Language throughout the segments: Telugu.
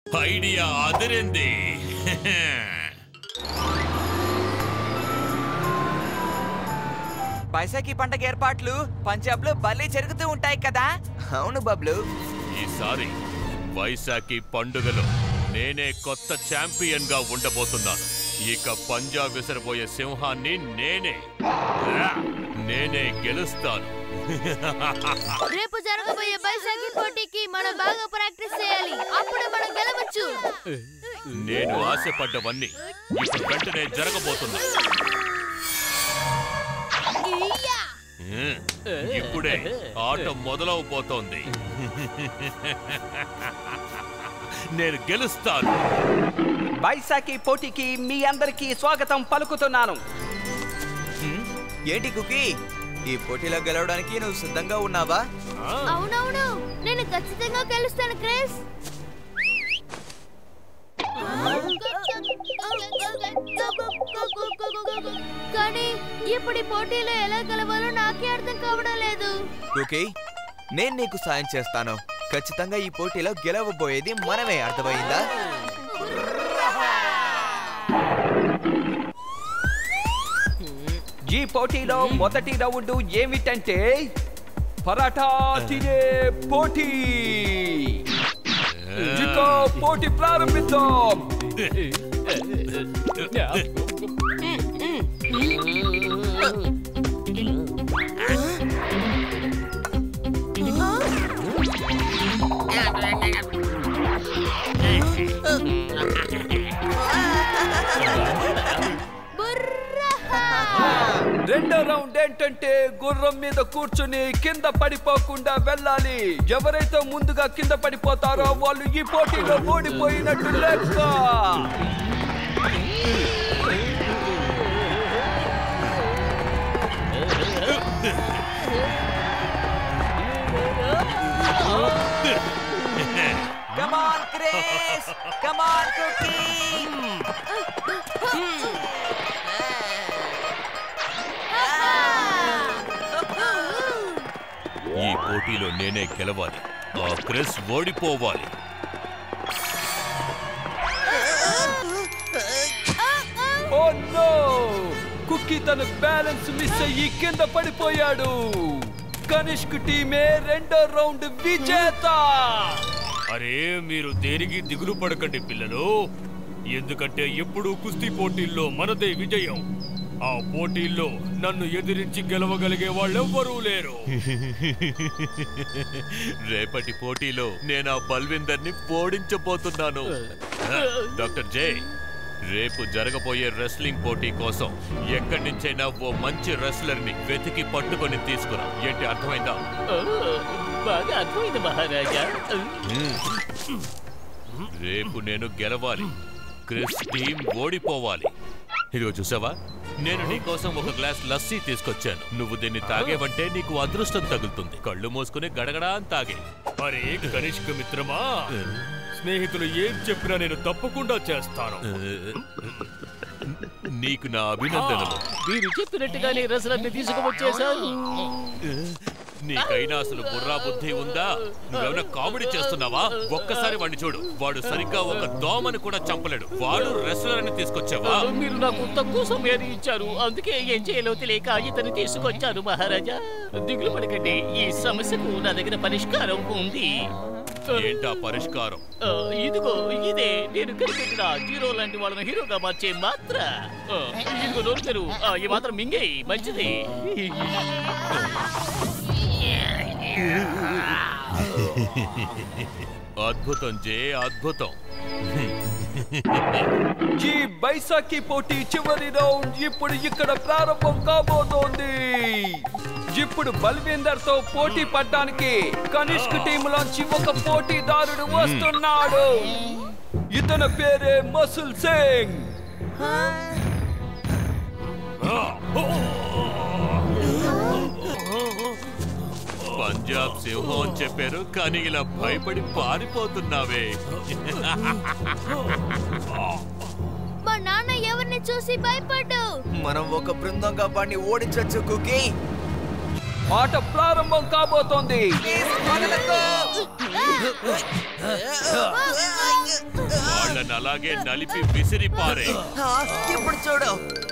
ఐడియా అదిరింది బైసాఖి పండగ ఏర్పాట్లు పంజాబ్ లో భలే జరుగుతూ ఉంటాయి కదా అవును బబ్లు ఈసారి వైశాఖి పండుగలో నేనే కొత్త ఛాంపియన్ గా ఉండబోతున్నాను ఇక పంజాబ్ విసరబోయే సింహాన్ని నేనే ఆ! నేనే గెలుస్తాను రేపు జరగబోయే బైసాఖి పోటీకి మనం బాగా ప్రాక్టీస్ చేయాలి అప్పుడు మనం గెలవచ్చు నేను ఆశపడ్డవన్నీ ఇప్పుడు వెంటనే జరగబోతున్నాయి ఇయ్యా! ఉమ్, ఇప్పుడే ఆట మొదలవబోతోంది నేను గెలుస్తాను బైసాకి పోటీకి మీ అందరికీ స్వాగతం పలుకుతున్నాను ఏంటి కుకీ ఈ పోటీలో గెలవడానికి నువ్వు సిద్ధంగా ఉన్నావా అవునవును నేను ఖచ్చితంగా గెలుస్తాను క్రిస్ కానీ ఇప్పుడు ఈ పోటీలో ఎలా గెలవాలో నాకే అర్థం కావడం లేదు కుకీ నేను నీకు సాయం చేస్తాను ఖచ్చితంగా ఈ పోటీలో గెలవబోయేది మనమే అర్థమైందా ఈ పోటీలో మొదటి రౌండ్ ఏమిటంటే పరాఠా తినే పోటీ ఇక పోటీ ప్రారంభిద్దాం బుర్రా రెండో రౌండ్ ఏంటంటే గుర్రం మీద కూర్చుని కింద పడిపోకుండా వెళ్ళాలి ఎవరైతే ముందుగా కింద పడిపోతారో వాళ్ళు ఈ పోటీలో ఓడిపోయినట్టు లెక్క కమాన్ క్రిస్ కమాన్ కుకీ ఈ పోటీలో నేనే గెలవాలి ఆ క్రిస్ ఓడిపోవాలి ఓ నో కుక్కీ తన బ్యాలెన్స్ మిస్ అయ్యి కింద పడిపోయాడు కనిష్క్ టీమే రెండో రౌండ్ విజేత అరే మీరు దేనికి దిగులు పడకండి పిల్లలు ఎందుకంటే ఎప్పుడూ కుస్తీ పోటీల్లో మనదే విజయం ఆ పోటీల్లో నన్ను ఎదిరించి గెలవగలిగే వాళ్ళెవ్వరూ లేరు రేపటి పోటీలో నేను ఆ బల్విందర్ని ఓడించబోతున్నాను డాక్టర్ జే రేపు జరగబోయే రెస్లింగ్ పోటీ కోసం ఎక్కడి నుంచైనా ఓ మంచి రెస్లర్ ని వెతికి పట్టుకొని తీసుకురా ఏంటి అర్థమైందా బాగా అర్థమైంది మహారాజా రేపు నేను గెలవాలి క్రిస్ టీం ఓడిపోవాలి ఇదిగో చూసావా నేను నీకోసం ఒక గ్లాస్ లస్సీ తీసుకొచ్చాను నువ్వు దీన్ని తాగేవంటే నీకు అదృష్టం తగులుతుంది కళ్ళు మూసుకుని గడగడా అని తాగే అరే కనిష్క మిత్రమా స్నేహితులు ఏం చెప్పినా నేను తప్పకుండా చేస్తాను నీకు నా అభినందనలు మీరు చెప్పినట్టుగానే రసలన్నీ తీసుకువచ్చేశారు నీకైనా అసలు బుర్రా బుద్ధి ఉందా నువ్వేమైనా కామెడీ చేస్తున్నావా ఒక్కసారి వాడిని చూడు వాడు సరిగ్గా ఒక దోమని కూడా చంపలేడు వాడు రెస్లర్ అని తీసుకొచ్చావా మీరు నాకు తక్కువ సమయాన్ని ఇచ్చారు అందుకే ఏం చేయాలో తెలియక ఇతను తీసుకొచ్చాను మహారాజా దిగులు పడకండి ఈ సమస్యకు నా దగ్గర పరిష్కారం ఉంది ఏంటా పరిష్కారం ఆ, ఇదిగో ఇదే నేను కనిపెట్టిన జీరో లాంటి వాళ్ళని హీరోగా మార్చే మాత్ర ఆ, ఇదిగో నోరు తెరు ఆ, ఈ మాత్రం మింగేయి మంచిది అద్భుతం జే అద్భుతం ఈ బైసాఖి పోటీ చివరి రౌండ్ ఇప్పుడు ఇక్కడ ప్రారంభం కాబోతోంది ఇప్పుడు బల్వీందర్ తో పోటీ పడ్డానికి కనిష్క్ టీంలోంచి ఒక పోటీదారుడు వస్తున్నాడు ఇతని పేరే మసుల్ సింగ్ పంజాబ్ సింహం అని చెప్పారు కానీ ఇలా భయపడి పారిపోతున్నావే మా నాన్న ఎవరిని చూసి భయపడ్డు మనం ఒక బృందంగా వాడిని ఓడించొచ్చు కుకీ ఆట ప్రారంభం కాబోతోంది మొదలకు. అలాగే నలిపి విసిరి పారే ఆ, ఇప్పుడు చూడు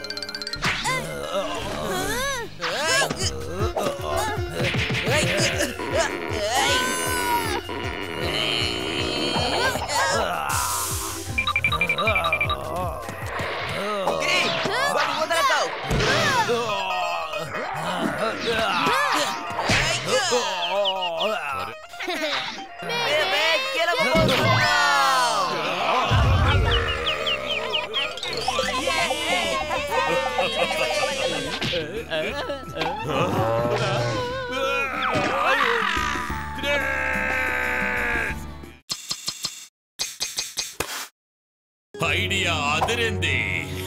గ్రీన్, వాడిని వదలకు. మేమే గెలవబోతున్నాం. ఐడియా అదిరింది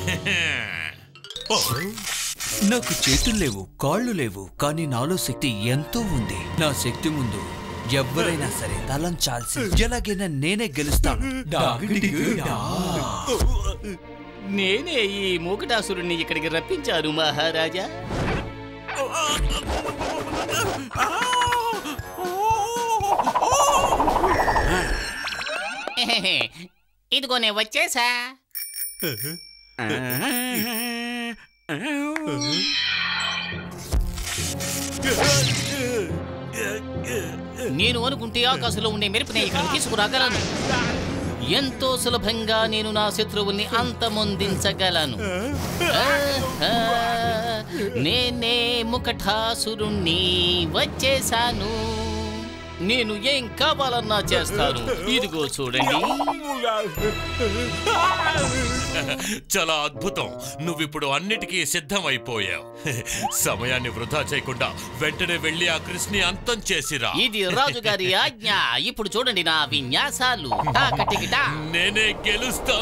నాకు చేతులు లేవు కాళ్ళు లేవు కానీ నాలో శక్తి ఎంతో ఉంది నా శక్తి ముందు ఎవరైనా సరే తలంచాల్సి ఎలాగైనా నేనే గెలుస్తాను డాకిడికి డా. నేనే ఈ మూకటాసురుణ్ణి ఇక్కడికి రప్పించాను మహారాజా ఇదిగో నేను వచ్చేసా నేను అనుకుంటే ఆకాశంలో ఉండే మెరుపునే ఇక్కడ తీసుకురాగలను ఎంతో సులభంగా నేను నా శత్రువుల్ని అంతమొందించగలను ఆహా, నేనే ముకఠాసురుణ్ణి వచ్చేశాను నేను ఏం కావాలన్నా చేస్తాను ఇదిగో చూడండి చాలా అద్భుతం నువ్విప్పుడు అన్నిటికీ సిద్ధమైపోయావు సమయాన్ని వృధా చేయకుండా వెంటనే వెళ్ళి ఆ కృష్ణి అంతం చేసిరా ఇది రాజుగారి ఆజ్ఞ ఇప్పుడు చూడండి నా విన్యాసాలు టాకటికిటా నేనే గెలుస్తా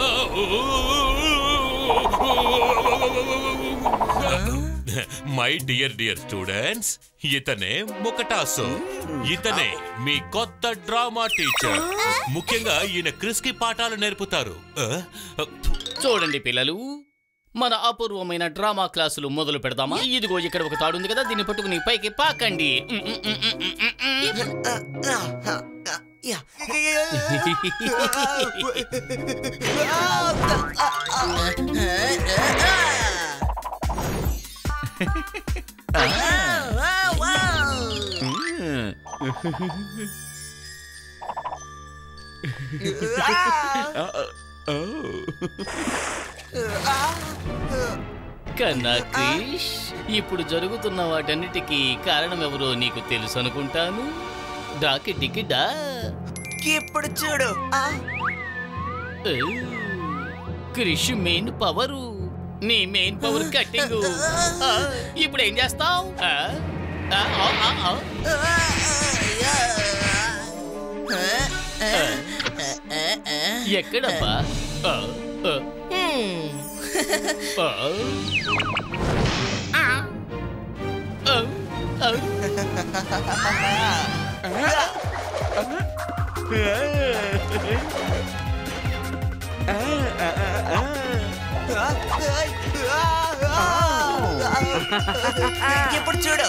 మై డియర్ డియర్ స్టూడెంట్స్ ఇతనే ముకటాసు ఇతనే మీ కొత్త డ్రామా టీచర్ ముఖ్యంగా ఈయన క్రిస్కి పాఠాలు నేర్పుతారు ఆ? చూడండి పిల్లలు మన అపూర్వమైన డ్రామా క్లాసులు మొదలు పెడదామా ఇదిగో ఇక్కడ ఒక తాడు ఉంది కదా దీన్ని పట్టుకుని పైకి పాకండి ఉమ్, ఉమ్, ఉమ్, ఉమ్, ఉమ్, ఉమ్. యా. కన్నా క్రిష్ ఇప్పుడు జరుగుతున్న వాటన్నిటికీ కారణం ఎవరో నీకు తెలుసు అనుకుంటాను డాకి టికిడా ఇప్పుడు చూడు ఆ, క్రిష్ మెయిన్ పవరు నీ మెయిన్ పవర్ కట్టింగ్ ఇప్పుడు ఏం చేస్తావు ఎక్కడబ్బా ఆ, ఆ. ఆ. ఆ, ఆ. ఇప్పుడు చూడు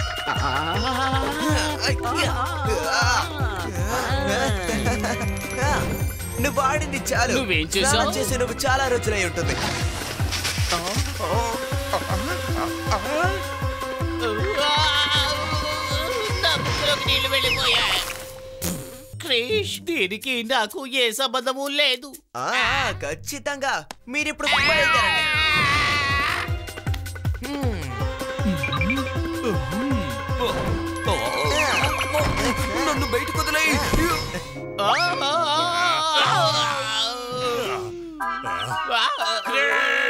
నువ్వు ఆడింది చాలు నువ్వేం చేశావు? స్నానం చేసి నువ్వు చాలా రోజులై ఉంటుంది నా ముక్కులోకి నీళ్లు వెళ్ళిపోయాయి క్రిష్ దీనికి నాకు ఏ సంబంధము లేదు ఆ, ఖచ్చితంగా మీరిప్పుడు బయలుదేరండి నన్ను బయటకు వదిలేయ్. ఆ!